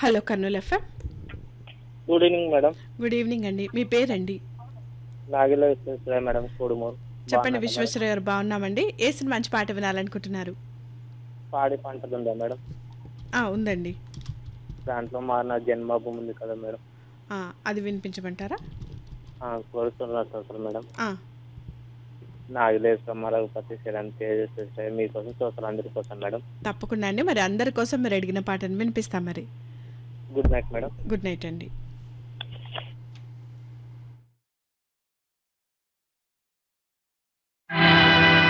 Hello Kurnool FM good evening madam good evening అండి మీ పేరండి నాగిల విశ్వేశ్వరయ్య మేడం కోడుమూరు చెప్పండి బాగున్నారా విశ్వేశ్వర గారు బాగున్నామండి ఏ సినిమా మంచి పాట వినాలనుకుంటున్నారు మేడం? పాడి పంటలు ఉందా మేడం ఆ, ఉందండి దాంట్లో మా నా జన్మభూమి ఉంది కదా మేడం ఆ, అది వినిపించమంటారా ఆ, కోరుతున్నారు చూస్తారు మేడం ఆ, నాగిలేశ్వరం రఘుపతి శరణ్ తేజస్వి మీకోసం చూస్తారు అందరి కోసం మేడం తప్పకుండా అండి మరి అందరి కోసం మీరు అడిగిన పాటను వినిపిస్తాం మరి good night madam good night అండి